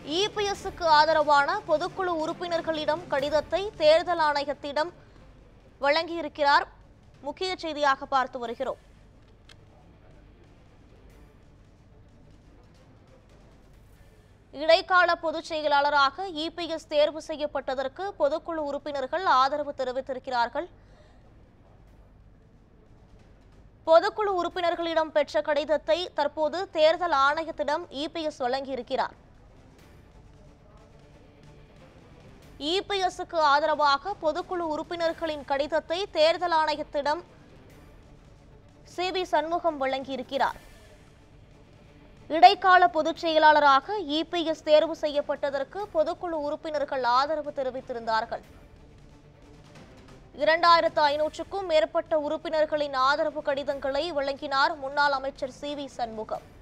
இபிஎஸ்க்கு ஆதரவான பொதுக்குழு உறுப்பினர்களிடம் கடிதத்தை தேர்தல் ஆணையத்திடம் வழங்கியிருக்கிறார் முக்கிய செய்தியாக பார்த்து வருகிறோம் இடைக்கால பொதுச் செயலாளராக இபிஎஸ் தேர்வு செய்யப்பட்டதற்கு பொதுக்குழு உறுப்பினர்கள் ஆதரவு தெரிவித்திருக்கிறார்கள் பொதுக்குழு உறுப்பினர்களிடம் பெற்ற கடிதத்தை தற்போது தேர்தல் ஆணையத்திடம் இபிஎஸ் வழங்கியிருக்கிறார் இபிஎஸ்க்கு ஆதரவாக பொதுக்குழு உறுப்பினர்களின் கடிதத்தை தேர்தல் ஆணையத்திடம் சிபி சண்முகம் வழங்கியிருக்கிறார் இடைக்கால பொதுச் செயலாளராக இபிஎஸ் தேர்வு செய்யப்பட்டதற்கு பொதுக்குழு உறுப்பினர்கள் ஆதரவு தெரிவித்திருந்தார்கள் இரண்டாயிரத்து ஐநூற்றுக்கும் மேற்பட்ட உறுப்பினர்களின் ஆதரவு கடிதங்களை வழங்கினார் முன்னாள் அமைச்சர் சி வி சண்முகம்